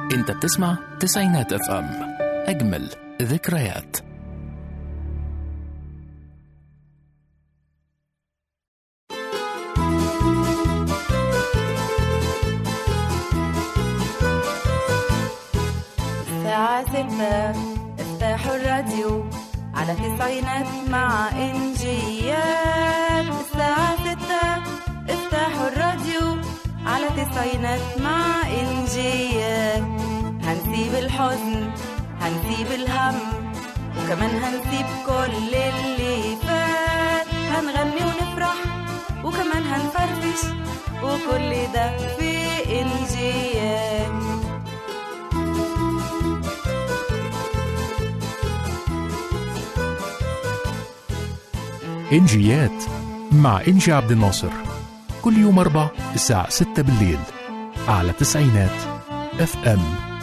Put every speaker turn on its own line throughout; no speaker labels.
انت بتسمع تسعينات اف ام اجمل ذكريات
الساعة ستة افتحوا الراديو على تسعينات مع إنجيات الساعة ستة افتحوا الراديو على تسعينات مع إنجيات هنسيب الحزن هنسيب الهم وكمان هنسيب كل اللي فات هنغني ونفرح وكمان هنفرفش وكل ده في إنجيات
انجيات مع انجي عبد الناصر كل يوم اربع الساعة 6 بالليل على تسعينات اف ام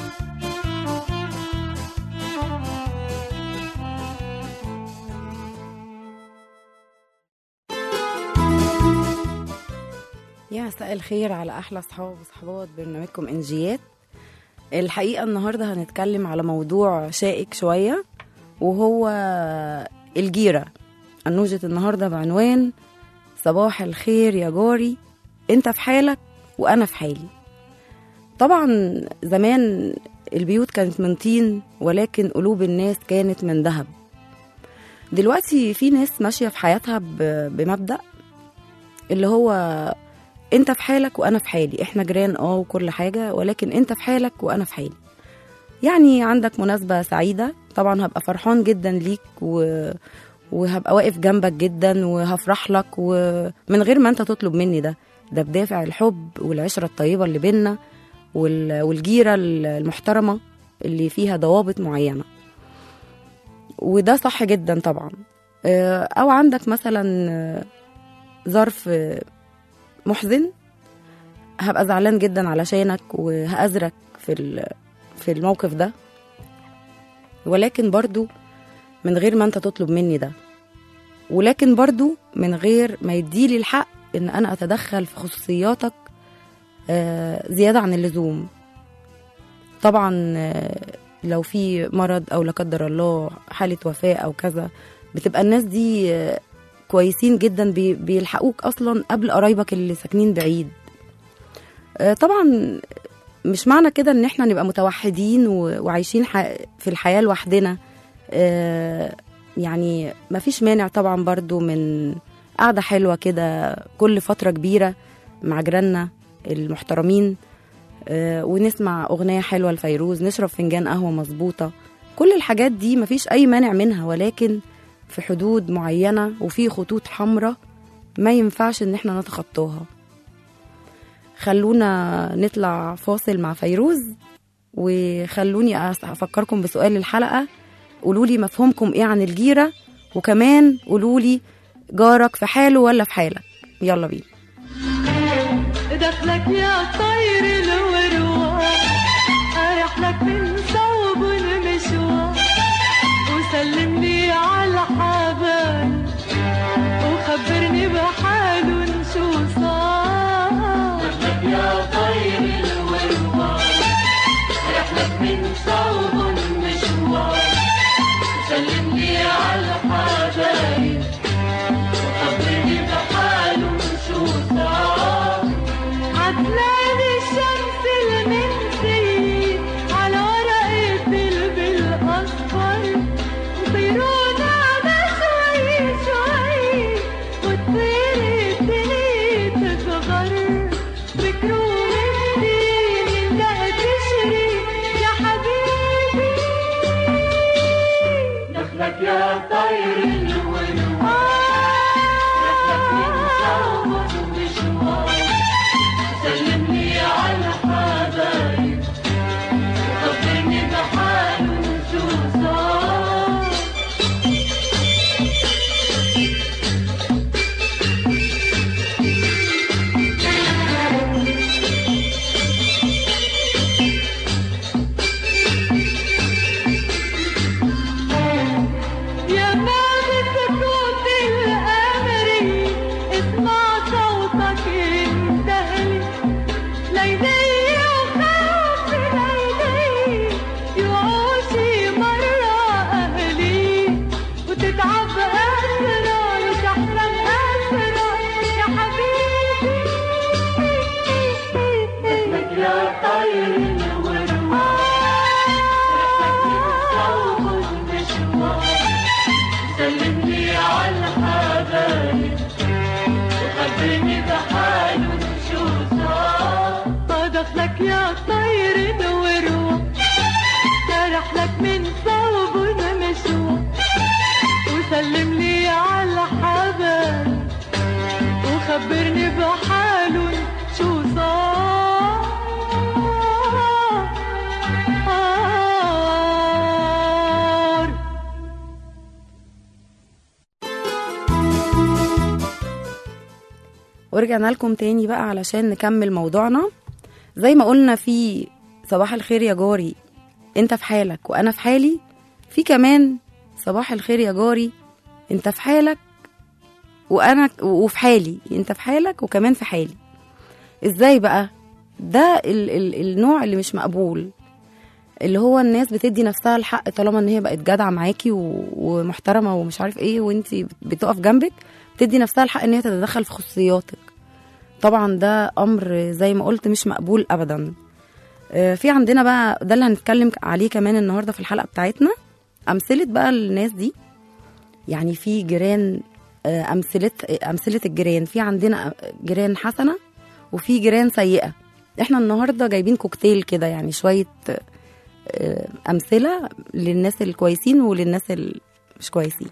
يا مساء الخير على احلى اصحاب وصحبات برنامجكم انجيات الحقيقه النهارده هنتكلم على موضوع شائك شويه وهو الجيره انوجه النهارده بعنوان صباح الخير يا جاري انت في حالك وانا في حالي طبعا زمان البيوت كانت من طين ولكن قلوب الناس كانت من ذهب دلوقتي في ناس ماشيه في حياتها ب- بمبدا اللي هو انت في حالك وانا في حالي احنا جيران اه وكل حاجه ولكن انت في حالك وانا في حالي يعني عندك مناسبه سعيده طبعا هبقى فرحان جدا ليك و... وهبقى واقف جنبك جدا وهفرح لك ومن غير ما انت تطلب مني ده ده بدافع الحب والعشره الطيبه اللي بينا وال... والجيره المحترمه اللي فيها ضوابط معينه وده صح جدا طبعا آه، او عندك مثلا آه، ظرف آه، محزن هبقى زعلان جدا علشانك وهأزرك في ال- في الموقف ده ولكن برضو من غير ما انت تطلب مني ده ولكن برضو من غير ما يديلي الحق ان انا اتدخل في خصوصياتك آه، زيادة عن اللزوم طبعا آه، لو في مرض او لا قدر الله حالة وفاة او كذا بتبقى الناس دي آه، كويسين جدا بي- بيلحقوك اصلا قبل قرايبك اللي ساكنين بعيد آه، طبعا مش معنى كده ان احنا نبقى متوحدين و- وعايشين ح- في الحياة لوحدنا آه، يعني مفيش مانع طبعا برضو من قعدة حلوة كده كل فترة كبيرة مع جيراننا المحترمين آه، ونسمع أغنية حلوة لفيروز نشرب فنجان قهوة مظبوطة كل الحاجات دي مفيش أي مانع منها ولكن في حدود معينة وفي خطوط حمراء ما ينفعش إن احنا نتخطاها خلونا نطلع فاصل مع فيروز وخلوني أس- أفكركم بسؤال الحلقة قولوا لي مفهومكم إيه عن الجيرة وكمان قولوا لي جارك في حاله ولا في حالك يلا بينا
دخلك يا طير الورواح اريح لك من صوب المشوار وسلم لي على حبايب وخبرني بحاله شو صار دخلك يا طير الورواح اريح لك من صوب المشوار وسلم لي على حبايب وخبرني بحاله شو صار هتلاقي الشمس
ورجعنا لكم تاني بقى علشان نكمل موضوعنا زي ما قلنا في صباح الخير يا جاري انت في حالك وانا في حالي في كمان صباح الخير يا جاري انت في حالك وانا وفي حالي انت في حالك وكمان في حالي ازاي بقى ده ال ال النوع اللي مش مقبول اللي هو الناس بتدي نفسها الحق طالما ان هي بقت جدعه معاكي و- ومحترمه ومش عارف ايه وانت بتقف جنبك بتدي نفسها الحق ان هي تتدخل في خصوصياتك طبعا ده امر زي ما قلت مش مقبول ابدا آه، في عندنا بقى ده اللي هنتكلم عليه كمان النهارده في الحلقه بتاعتنا امثله بقى الناس دي يعني في جيران آه، امثله امثله الجيران في عندنا جيران حسنه وفي جيران سيئه احنا النهارده جايبين كوكتيل كده يعني شويه آه، امثله للناس الكويسين وللناس اللي مش كويسين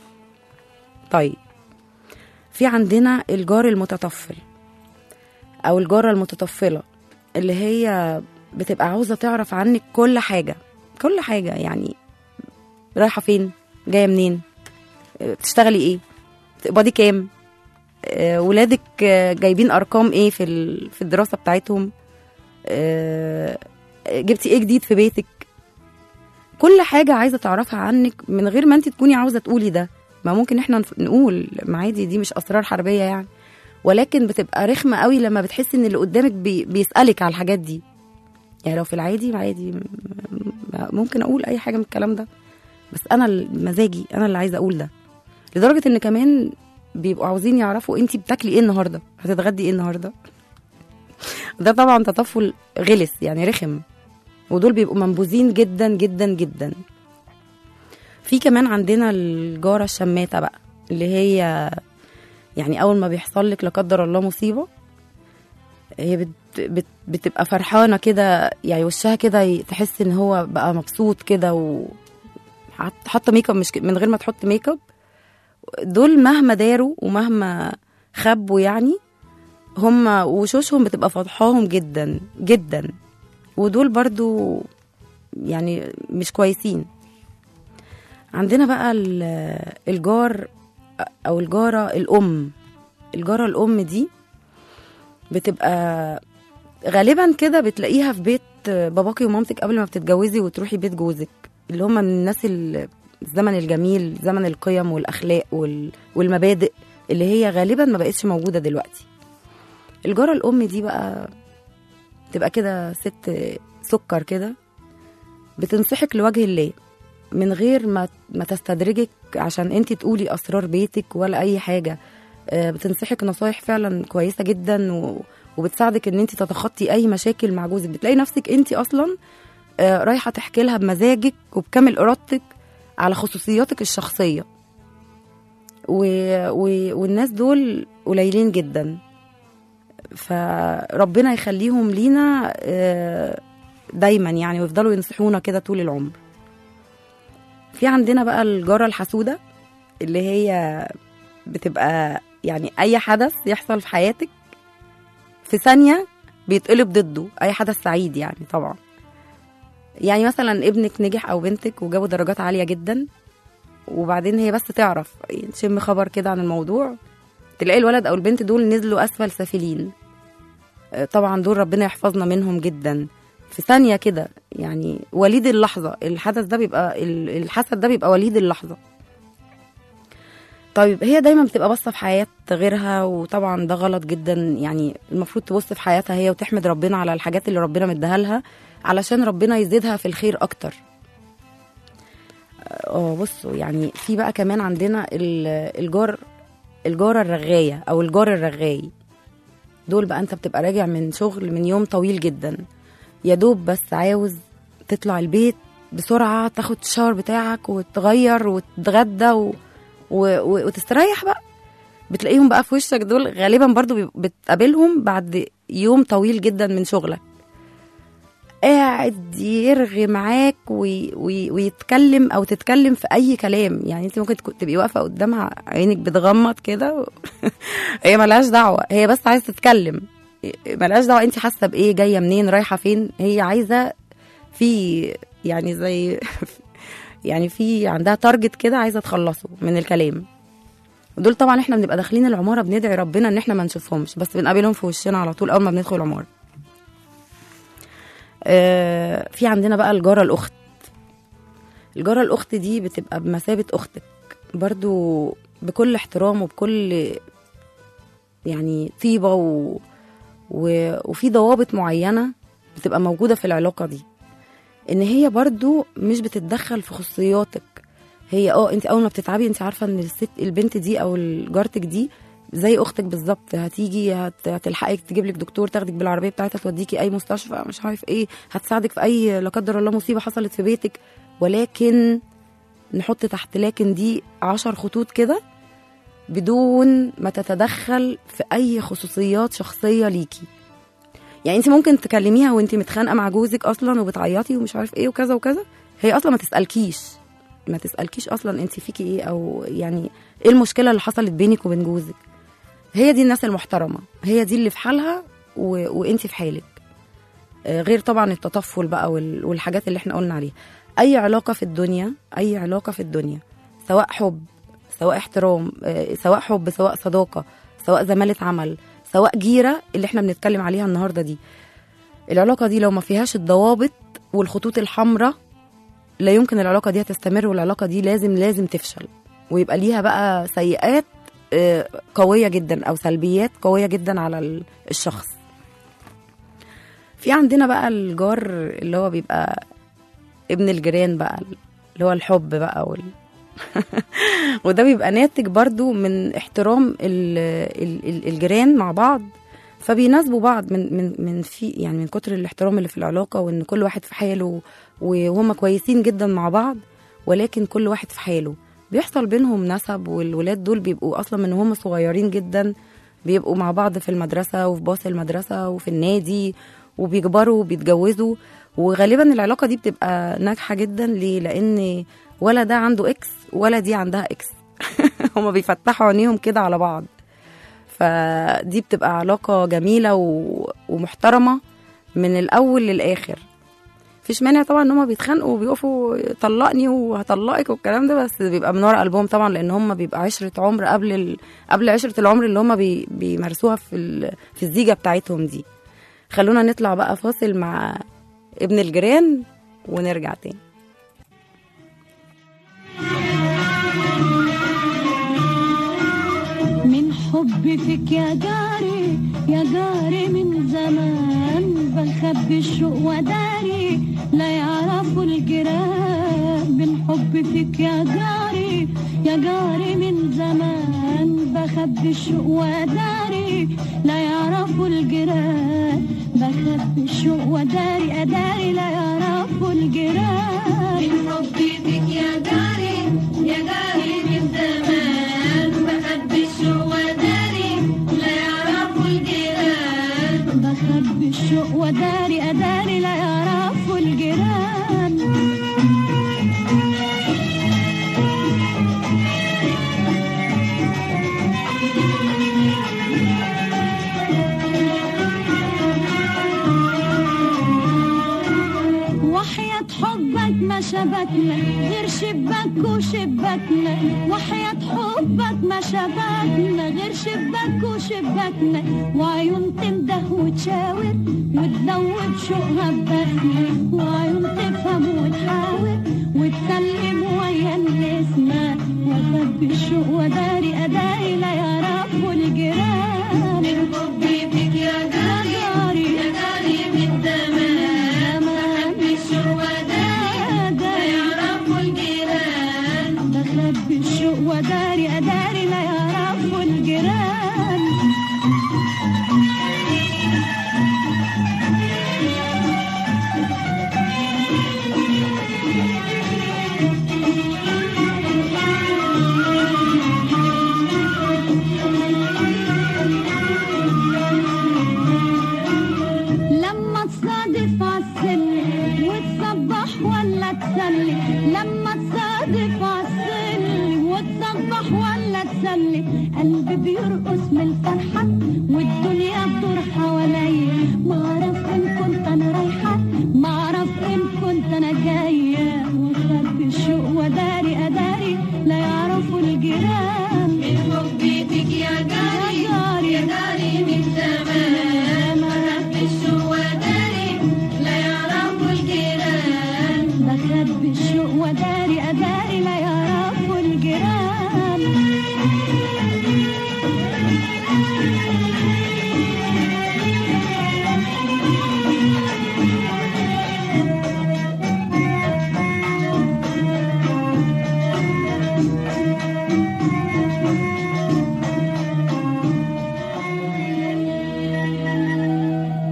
طيب في عندنا الجار المتطفل او الجاره المتطفله اللي هي بتبقى عاوزه تعرف عنك كل حاجه كل حاجه يعني رايحه فين جايه منين آه، بتشتغلي ايه بتقبضي كام آه، ولادك آه، جايبين ارقام ايه في ال- في الدراسه بتاعتهم آه، جبتي ايه جديد في بيتك كل حاجه عايزه تعرفها عنك من غير ما انت تكوني عاوزه تقولي ده ما ممكن احنا نف- نقول ما عادي دي مش اسرار حربيه يعني ولكن بتبقى رخمه قوي لما بتحسي ان اللي قدامك بي بيسالك على الحاجات دي يعني لو في العادي عادي م- م- ممكن اقول اي حاجه من الكلام ده بس انا ال- مزاجي انا اللي عايزه اقول ده لدرجه ان كمان بيبقوا عاوزين يعرفوا انت بتاكلي ايه النهارده هتتغدي ايه النهارده ده طبعا تطفل غلس يعني رخم ودول بيبقوا منبوذين جدا جدا جدا في كمان عندنا الجاره الشماته بقى اللي هي يعني اول ما بيحصل لك لا قدر الله مصيبه هي بت بت بتبقى فرحانه كده يعني وشها كده ي- تحس ان هو بقى مبسوط كده و حط- حاطه ميك اب مش ك- من غير ما تحط ميك اب دول مهما داروا ومهما خبوا يعني هم وشوشهم بتبقى فضحاهم جدا جدا ودول برضو يعني مش كويسين عندنا بقى ال- الجار او الجاره الام الجاره الام دي بتبقى غالبا كده بتلاقيها في بيت باباكي ومامتك قبل ما بتتجوزي وتروحي بيت جوزك اللي هم من الناس ال- الزمن الجميل زمن القيم والاخلاق وال- والمبادئ اللي هي غالبا ما بقتش موجوده دلوقتي الجاره الام دي بقى تبقى كده ست سكر كده بتنصحك لوجه الله من غير ما ما تستدرجك عشان انت تقولي اسرار بيتك ولا اي حاجه آه، بتنصحك نصايح فعلا كويسه جدا و... وبتساعدك ان انت تتخطي اي مشاكل مع جوزك بتلاقي نفسك انت اصلا آه، رايحه تحكي لها بمزاجك وبكامل ارادتك على خصوصياتك الشخصيه و... و... والناس دول قليلين جدا فربنا يخليهم لينا آه، دايما يعني ويفضلوا ينصحونا كده طول العمر في عندنا بقى الجاره الحسوده اللي هي بتبقى يعني اي حدث يحصل في حياتك في ثانيه بيتقلب ضده اي حدث سعيد يعني طبعا يعني مثلا ابنك نجح او بنتك وجابوا درجات عاليه جدا وبعدين هي بس تعرف يعني تشم خبر كده عن الموضوع تلاقي الولد او البنت دول نزلوا اسفل سافلين آه، طبعا دول ربنا يحفظنا منهم جدا في ثانيه كده يعني وليد اللحظه الحدث ده بيبقى ال- الحسد ده بيبقى وليد اللحظه طيب هي دايما بتبقى باصه في حياه غيرها وطبعا ده غلط جدا يعني المفروض تبص في حياتها هي وتحمد ربنا على الحاجات اللي ربنا مديها لها علشان ربنا يزيدها في الخير اكتر اه بصوا يعني في بقى كمان عندنا ال- الجار الجاره الرغايه او الجار الرغاي دول بقى انت بتبقى راجع من شغل من يوم طويل جدا يا دوب بس عاوز تطلع البيت بسرعه تاخد الشاور بتاعك وتغير وتتغدى و... و... و... وتستريح بقى بتلاقيهم بقى في وشك دول غالبا برضو بيب- بتقابلهم بعد يوم طويل جدا من شغلك قاعد يرغي معاك وي... وي... ويتكلم او تتكلم في اي كلام يعني انت ممكن تكون- تبقي واقفه قدامها عينك بتغمض كده و... هي ملهاش دعوه هي بس عايزه تتكلم ملهاش دعوه انت حاسه بايه جايه منين رايحه فين هي عايزه في يعني زي يعني في عندها تارجت كده عايزه تخلصه من الكلام ودول طبعا احنا بنبقى داخلين العماره بندعي ربنا ان احنا ما نشوفهمش بس بنقابلهم في وشنا على طول اول ما بندخل العماره آه، في عندنا بقى الجاره الاخت الجاره الاخت دي بتبقى بمثابه اختك برضو بكل احترام وبكل يعني طيبه و... و... وفي ضوابط معينه بتبقى موجوده في العلاقه دي ان هي برضو مش بتتدخل في خصوصياتك هي اه انت اول ما بتتعبي انت عارفه ان الست البنت دي او جارتك دي زي اختك بالظبط هتيجي هت... هتلحقك تجيب لك دكتور تاخدك بالعربيه بتاعتها توديكي اي مستشفى مش عارف ايه هتساعدك في اي لا قدر الله مصيبه حصلت في بيتك ولكن نحط تحت لكن دي عشر خطوط كده بدون ما تتدخل في اي خصوصيات شخصيه ليكي يعني انت ممكن تكلميها وانت متخانقه مع جوزك اصلا وبتعيطي ومش عارف ايه وكذا وكذا هي اصلا ما تسالكيش ما تسالكيش اصلا انت فيكي ايه او يعني ايه المشكله اللي حصلت بينك وبين جوزك هي دي الناس المحترمه هي دي اللي في حالها و... وانت في حالك آه، غير طبعا التطفل بقى وال... والحاجات اللي احنا قلنا عليها اي علاقه في الدنيا اي علاقه في الدنيا سواء حب سواء احترام آه، سواء حب سواء صداقه سواء زماله عمل سواء جيره اللي احنا بنتكلم عليها النهارده دي العلاقه دي لو ما فيهاش الضوابط والخطوط الحمراء لا يمكن العلاقه دي تستمر والعلاقه دي لازم لازم تفشل ويبقى ليها بقى سيئات آه، قويه جدا او سلبيات قويه جدا على ال- الشخص في عندنا بقى الجار اللي هو بيبقى ابن الجيران بقى اللي هو الحب بقى وال... وده بيبقى ناتج برضو من احترام ال... ال... ال- الجيران مع بعض فبيناسبوا بعض من من من في يعني من كتر الاحترام اللي في العلاقه وان كل واحد في حاله وهم كويسين جدا مع بعض ولكن كل واحد في حاله بيحصل بينهم نسب والولاد دول بيبقوا اصلا من هم صغيرين جدا بيبقوا مع بعض في المدرسه وفي باص المدرسه وفي النادي وبيكبروا وبيتجوزوا وغالبا العلاقه دي بتبقى ناجحه جدا ليه لان ولا ده عنده اكس ولا دي عندها اكس هما بيفتحوا عينيهم كده على بعض فدي بتبقى علاقة جميلة و... ومحترمة من الأول للآخر مفيش مانع طبعا ان هما بيتخانقوا وبيقفوا طلقني وهطلقك والكلام ده بس بيبقى من ورا قلبهم طبعا لان هما بيبقى عشرة عمر قبل ال... قبل عشرة العمر اللي هما بي... بيمارسوها في ال... في الزيجة بتاعتهم دي خلونا نطلع بقى فاصل مع ابن الجيران ونرجع تاني
من حبي فيك يا جاري يا جاري من زمان بخبي الشوق وداري لا يعرفوا الجيران من حبي فيك يا جاري يا جاري من زمان بخبي الشوق وداري لا يعرفوا الجيران بخبي الشوق وداري أداري لا يعرفوا الجيران من حبي فيك يا جاري يا جاري من زمان بخبي الشوق وداري لا يعرفوا الجيران بخبي الشوق وداري أداري لا يعرفوا الجيران وحياة حبك ما شبكنا غير شباك وشباكنا وحياة حبك ما شبكنا غير شباك وشباكنا وعيون تنده وتشاور وتدوب شوقها ببخنا وعيون تفهم وتحاور وتسلم ويا النسمة وخبي الشوق وداري أداري لا يعرفوا الجيران من حبي بك يا جاري يا جاري من زمان بخبي الشوق وداري لا يعرفوا الجيران بخبي الشوق وداري أداري لا يعرفوا الجيران لما تصادف عالسلم وتصبح ولا تسلي لما تصادف عالسلم وتصبح ولا تسلي قلبي بيرقص من الفرحة والدنيا بتدور حواليا ما اعرف ان كنت انا رايحة ما اعرف ان كنت انا جاية وخبي الشوق وداري اداري لا يعرفوا الجيران من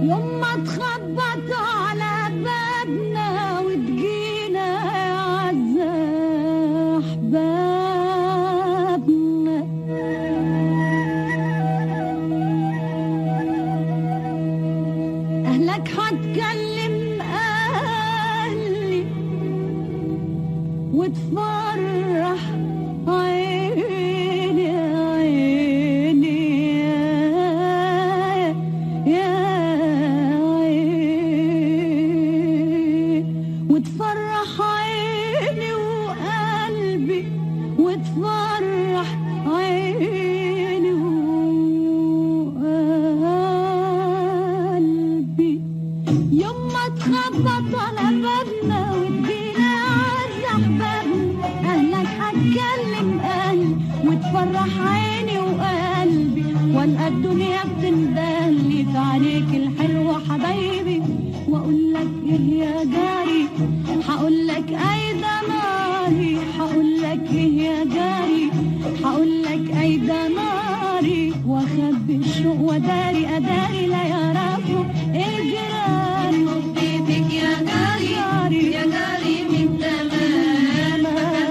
يوم ما تخبط على بابنا وتجينا يا عزة أحبابنا أهلك هتكلم أهلي وتفرح عيني عيني يا يا عيني وتفرح عيني وقلبي وتفرح عيني وقلبي يوم ما تخبط على بابنا وتجينا عز احبابنا اهلك هتكلم اهلي وتفرح عيني وقلبي والقى الدنيا بتندهلي في عليك الحلوة حبايبي واقول لك ايه يا جاري هقول لك ايدا ناري هقول لك ايه يا جاري هقول لك ايدا ناري واخبي الشوق وداري اداري لا يعرفوا الجيران بيتك يا جاري يا جاري من زمان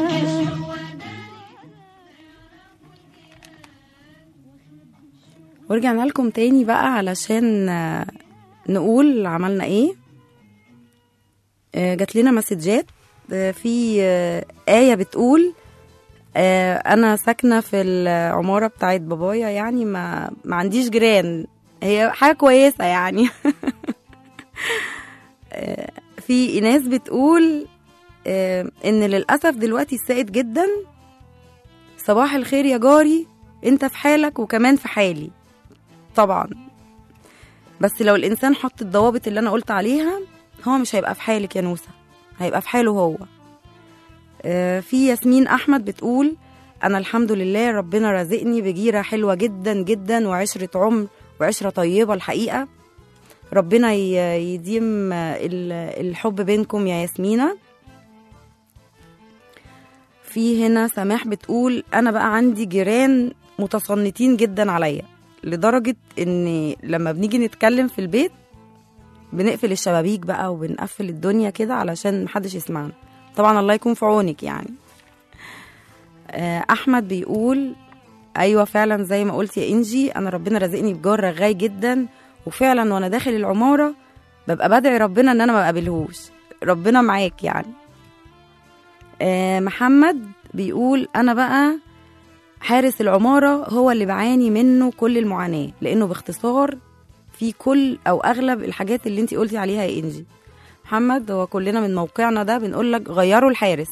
ورجعنا لكم تاني بقى علشان آه، نقول عملنا ايه آه، جات لنا مسجات آه، في آه، آية بتقول آه، أنا ساكنة في العمارة بتاعت بابايا يعني ما, ما عنديش جيران هي حاجة كويسة يعني آه، في ناس بتقول آه، إن للأسف دلوقتي السائد جدا صباح الخير يا جاري انت في حالك وكمان في حالي طبعا بس لو الانسان حط الضوابط اللي انا قلت عليها هو مش هيبقى في حالك يا نوسة هيبقى في حاله هو آه، في ياسمين احمد بتقول انا الحمد لله ربنا رزقني بجيرة حلوة جدا جدا وعشرة عمر وعشرة طيبة الحقيقة ربنا ي- يديم آه، ال- الحب بينكم يا ياسمينة في هنا سماح بتقول انا بقى عندي جيران متصنتين جدا عليا لدرجة ان لما بنيجي نتكلم في البيت بنقفل الشبابيك بقى وبنقفل الدنيا كده علشان محدش يسمعنا طبعا الله يكون في عونك يعني آه، احمد بيقول ايوه فعلا زي ما قلت يا انجي انا ربنا رزقني بجار رغاي جدا وفعلا وانا داخل العماره ببقى بدعي ربنا ان انا ما اقابلهوش ربنا معاك يعني آه، محمد بيقول انا بقى حارس العمارة هو اللي بعاني منه كل المعاناة لأنه باختصار في كل أو أغلب الحاجات اللي انتي قلتي عليها يا إنجي محمد هو كلنا من موقعنا ده بنقول لك غيروا الحارس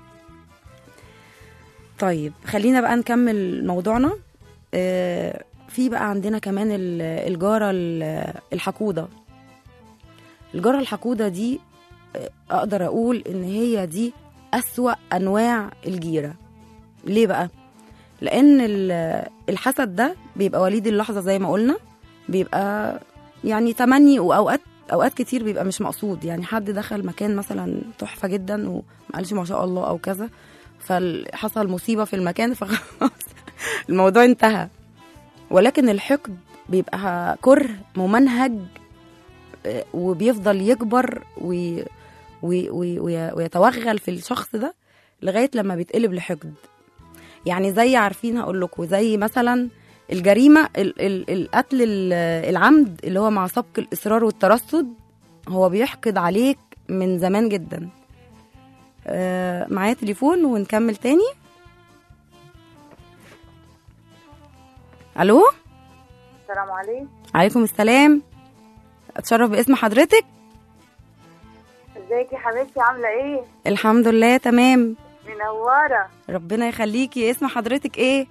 طيب خلينا بقى نكمل موضوعنا آه، في بقى عندنا كمان ال- الجارة ال- الحقودة الجارة الحقودة دي آه، أقدر أقول إن هي دي أسوأ أنواع الجيرة ليه بقى؟ لأن ال- الحسد ده بيبقى وليد اللحظة زي ما قلنا بيبقى يعني تمني وأوقات أوقات كتير بيبقى مش مقصود يعني حد دخل مكان مثلا تحفة جدا وما قالش ما شاء الله أو كذا فحصل مصيبة في المكان فخلاص الموضوع انتهى ولكن الحقد بيبقى كره ممنهج آه، وبيفضل يكبر وي وي وي وي- ويتوغل في الشخص ده لغايه لما بيتقلب لحقد يعني زي عارفين هقول لكم زي مثلا الجريمه ال ال القتل ال- العمد اللي هو مع سبق الاصرار والترصد هو بيحقد عليك من زمان جدا آه معايا تليفون ونكمل تاني الو
السلام عليكم
عليكم السلام اتشرف باسم حضرتك
ازيك يا حبيبتي عامله ايه
الحمد لله تمام
منوره
ربنا يخليكي اسم حضرتك ايه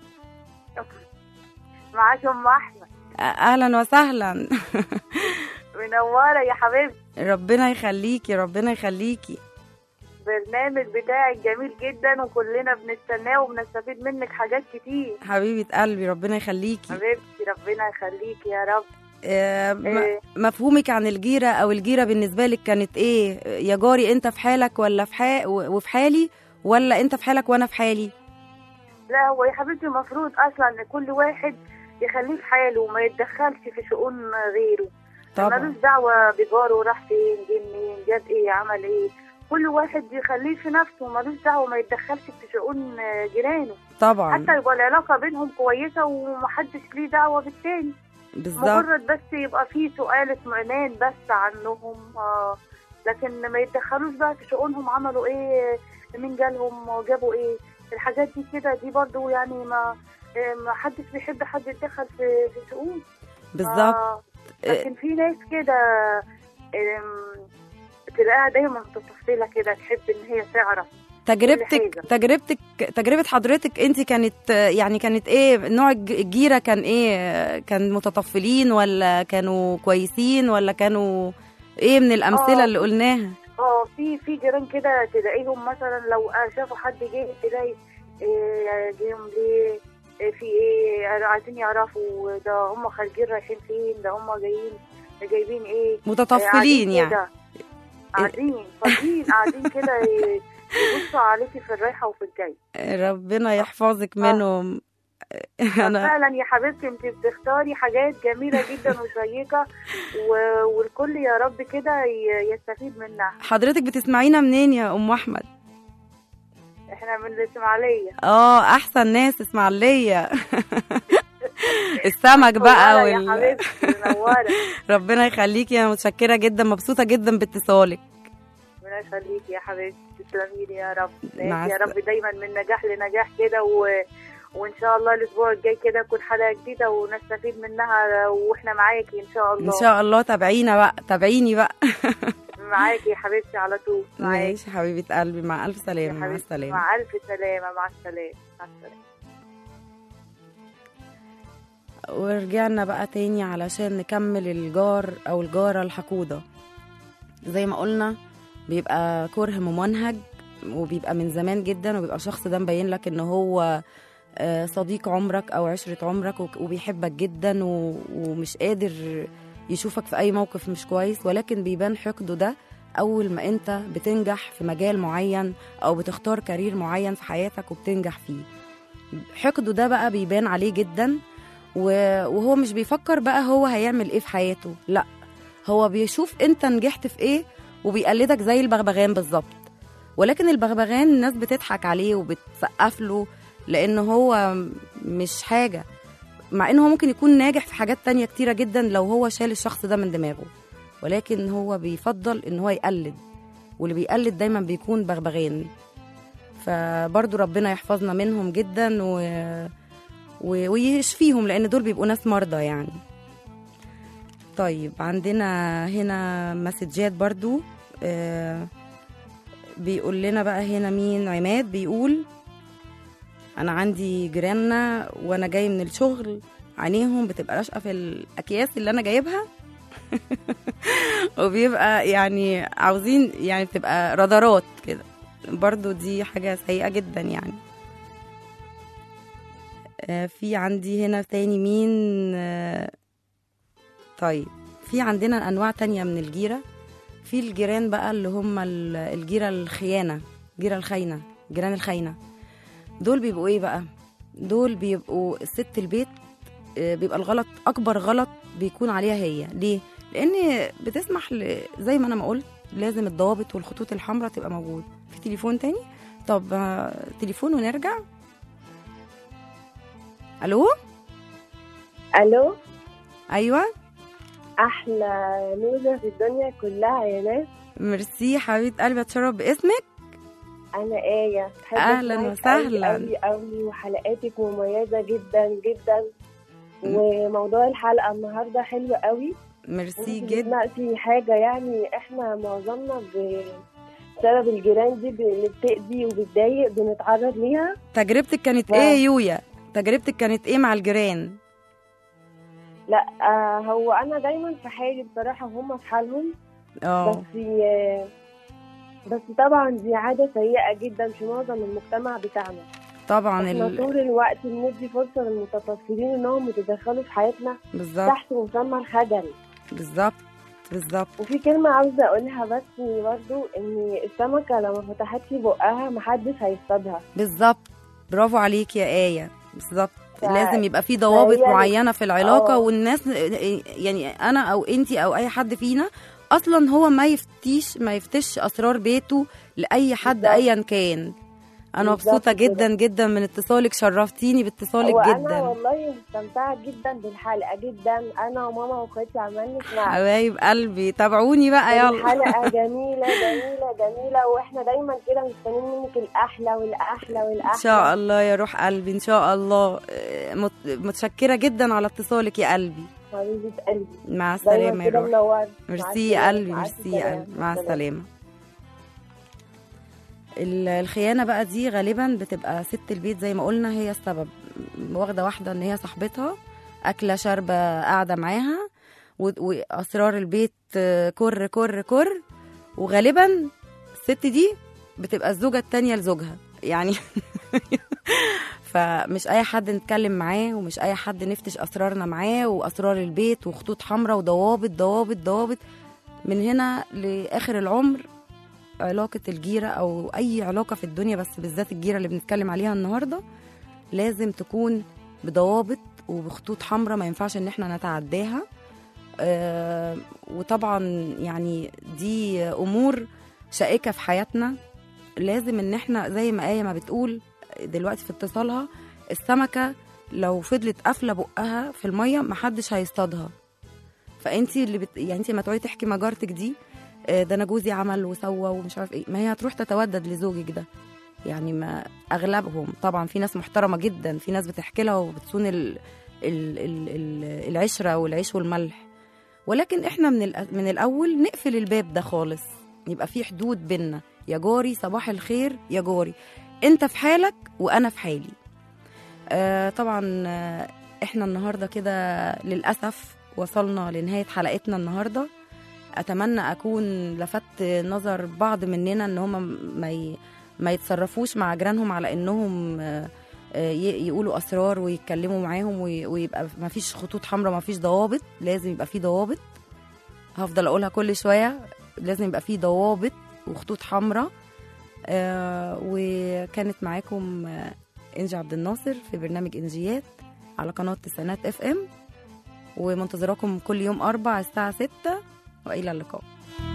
معاك ام احمد
اهلا وسهلا
منوره يا حبيبتي
ربنا يخليكي ربنا يخليكي
البرنامج بتاعك جميل جدا وكلنا بنستناه وبنستفيد منك حاجات كتير
حبيبه قلبي ربنا يخليكي
حبيبتي ربنا يخليك يا رب
آه، م-
إيه.
مفهومك عن الجيره او الجيره بالنسبه لك كانت ايه يا جاري انت في حالك ولا في حا... و- وفي حالي ولا انت في حالك وانا في حالي
لا هو يا حبيبتي المفروض اصلا ان كل واحد يخليه في حاله وما يتدخلش في شؤون غيره
طبعا
ملوش دعوة بجاره راح فين جه منين جاب ايه عمل ايه كل واحد يخليه في نفسه ملوش دعوة ما يتدخلش في شؤون آه، جيرانه
طبعا
حتى يبقى العلاقة بينهم كويسة ومحدش ليه دعوة بالتاني
بالظبط
مجرد بس يبقى في سؤال اطمئنان بس عنهم آه لكن ما يتدخلوش بقى في شؤونهم عملوا ايه مين جالهم وجابوا ايه الحاجات دي كده دي برضو يعني ما آه، ما حدش بيحب حد يتدخل في في شؤون
بالظبط
آه لكن في ناس كده آم، تلاقيها دايما متطفلة كده تحب ان هي تعرف
تجربتك
حاجة.
تجربتك تجربة حضرتك انت كانت يعني كانت ايه نوع الج- الجيرة كان ايه كان متطفلين ولا كانوا كويسين ولا كانوا ايه من الامثلة
آه.
اللي قلناها
اه في في جيران كده تلاقيهم مثلا لو شافوا حد جه تلاقي إيه جيهم ليه إيه في ايه عايزين يعرفوا ده هم خارجين رايحين فين ده هم جايين جايبين ايه إيه،
متطفلين
قاعدين
يعني
كده. قاعدين فاضيين قاعدين كده ي- يبصوا عليكي في الرايحه وفي الجاي
ربنا يحفظك منهم انا
فعلا يا حبيبتي انت بتختاري حاجات جميله جدا وشيقه و- والكل يا رب كده ي- يستفيد منها
حضرتك بتسمعينا منين يا ام احمد
احنا من الاسماعيليه
اه احسن ناس اسماعيليه السمك بقى
منورة يا
وال...
حبيبتي منوره
ربنا يخليكي انا متشكره جدا مبسوطه جدا باتصالك
ربنا يخليكي يا حبيبتي تسلمي لي يا رب
مع
يا
الس-
رب دايما من نجاح لنجاح كده و... وان شاء الله الاسبوع الجاي كده تكون حلقه جديده ونستفيد منها واحنا معاكي ان شاء الله
ان شاء الله تابعينا بقى تابعيني بقى
معاكي يا حبيبتي على طول معاكي
ماشي حبيبه قلبي مع الف
يا
سلامه مع
حبيبتي
السلامه
مع الف سلامه مع السلامه مع السلامه
ورجعنا بقى تاني علشان نكمل الجار او الجاره الحقوده زي ما قلنا بيبقى كره ممنهج وبيبقى من زمان جدا وبيبقى الشخص ده مبين لك ان هو آه، صديق عمرك او عشرة عمرك وك- وبيحبك جدا و- ومش قادر يشوفك في اي موقف مش كويس ولكن بيبان حقده ده اول ما انت بتنجح في مجال معين او بتختار كارير معين في حياتك وبتنجح فيه حقده ده بقى بيبان عليه جدا و- وهو مش بيفكر بقى هو هيعمل ايه في حياته لا هو بيشوف انت نجحت في ايه وبيقلدك زي البغبغان بالظبط ولكن البغبغان الناس بتضحك عليه وبتسقف له لان هو مش حاجه مع انه هو ممكن يكون ناجح في حاجات تانية كتيره جدا لو هو شال الشخص ده من دماغه ولكن هو بيفضل ان هو يقلد واللي بيقلد دايما بيكون بغبغان فبرضو ربنا يحفظنا منهم جدا و... و... ويشفيهم لان دول بيبقوا ناس مرضى يعني طيب عندنا هنا مسجات برضو آه بيقول لنا بقى هنا مين عماد بيقول انا عندي جيراننا وانا جاي من الشغل عينيهم بتبقى راشقه في الاكياس اللي انا جايبها وبيبقى يعني عاوزين يعني بتبقى رادارات كده برضو دي حاجة سيئة جدا يعني آه، في عندي هنا تاني مين آه، طيب في عندنا أنواع تانية من الجيرة في الجيران بقى اللي هم ال- الجيرة الخيانة الجيرة الخاينة جيران الخاينة دول بيبقوا ايه بقى دول بيبقوا ست البيت آه، بيبقى الغلط اكبر غلط بيكون عليها هي ليه لان بتسمح ل... زي ما انا ما قلت لازم الضوابط والخطوط الحمراء تبقى موجود في تليفون تاني طب آه، تليفون ونرجع الو
الو
ايوه
احلى نوزه في الدنيا كلها يا ناس
ميرسي حبيبه قلبي اتشرف باسمك
انا ايه بحب
أهلاً
أسمعك
وسهلاً.
قوي قوي وحلقاتك مميزه جدا جدا وموضوع الحلقه النهارده حلو قوي
ميرسي
وانت
جدا
بتناقشي حاجه يعني احنا معظمنا بسبب الجيران دي ب- اللي بتأذي وبتضايق بنتعرض ليها
تجربتك كانت
واو.
ايه يويا تجربتك كانت ايه مع الجيران
لا آه هو انا دايما في حالي بصراحه هم في حالهم
اه
بس آه، بس طبعا دي عاده سيئه جدا في معظم المجتمع بتاعنا
طبعا
احنا
ال...
طول الوقت بندي فرصه للمتطفلين انهم يتدخلوا في حياتنا
بالظبط
تحت مسمى الخجل
بالظبط بالظبط
وفي كلمه عاوزه اقولها بس برضو ان السمكه لو ما فتحتش بقها محدش هيصطادها
بالظبط برافو عليك يا آية بالظبط
ف-
لازم يبقى في ضوابط
فهي-
معينه في العلاقه
آه.
والناس يعني انا او انتي او اي حد فينا اصلا هو ما يفتيش ما يفتش اسرار بيته لاي حد
بالظبط.
ايا كان انا
بالظبط
مبسوطه
كده.
جدا جدا من اتصالك شرفتيني باتصالك
وانا
جدا
والله مستمتعه جدا بالحلقه جدا انا وماما واخواتي عمالين نسمعها
حبايب قلبي تابعوني بقى يلا
الحلقه جميله جميله جميله واحنا دايما كده مستنيين منك الاحلى والاحلى والاحلى
ان شاء الله يا روح قلبي ان شاء الله آه، مت- متشكره جدا على اتصالك يا قلبي
حبيبه قلبي
مع السلامه
دايما
يا
كده
روح
منور
ميرسي يا قلبي ميرسي يا قلبي مع السلامه ال- الخيانه بقى دي غالبا بتبقى ست البيت زي ما قلنا هي السبب واخده واحده ان هي صاحبتها اكله شاربه قاعده معاها و- واسرار البيت آه، كر كر كر وغالبا الست دي بتبقى الزوجه التانية لزوجها يعني فمش اي حد نتكلم معاه ومش اي حد نفتش اسرارنا معاه واسرار البيت وخطوط حمراء وضوابط ضوابط ضوابط من هنا لاخر العمر علاقه الجيره او اي علاقه في الدنيا بس بالذات الجيره اللي بنتكلم عليها النهارده لازم تكون بضوابط وبخطوط حمراء ما ينفعش ان احنا نتعداها آه وطبعا يعني دي امور شائكه في حياتنا لازم ان احنا زي ما ايه ما بتقول دلوقتي في اتصالها السمكه لو فضلت قافله بقها في الميه محدش هيصطادها فانت اللي بت... يعني انت لما تقعدي تحكي مع جارتك دي آه، ده انا جوزي عمل وسوى ومش عارف ايه ما هي هتروح تتودد لزوجك ده يعني ما اغلبهم طبعا في ناس محترمه جدا في ناس بتحكي لها وبتصون ال... ال... ال... ال... العشره والعيش والملح ولكن احنا من الأ... من الاول نقفل الباب ده خالص يبقى في حدود بينا يا جاري صباح الخير يا جاري انت في حالك وانا في حالي آه طبعا آه، احنا النهارده كده للاسف وصلنا لنهايه حلقتنا النهارده اتمنى اكون لفت نظر بعض مننا ان هم ما ي... ما يتصرفوش مع جيرانهم على انهم آه، آه، ي- يقولوا اسرار ويتكلموا معاهم وي- ويبقى ما فيش خطوط حمراء ما فيش ضوابط لازم يبقى في ضوابط هفضل اقولها كل شويه لازم يبقى في ضوابط وخطوط حمراء آه وكانت معاكم آه انجي عبد الناصر في برنامج انجيات على قناه تسعينات اف ام ومنتظراكم كل يوم اربع الساعه 6 والى اللقاء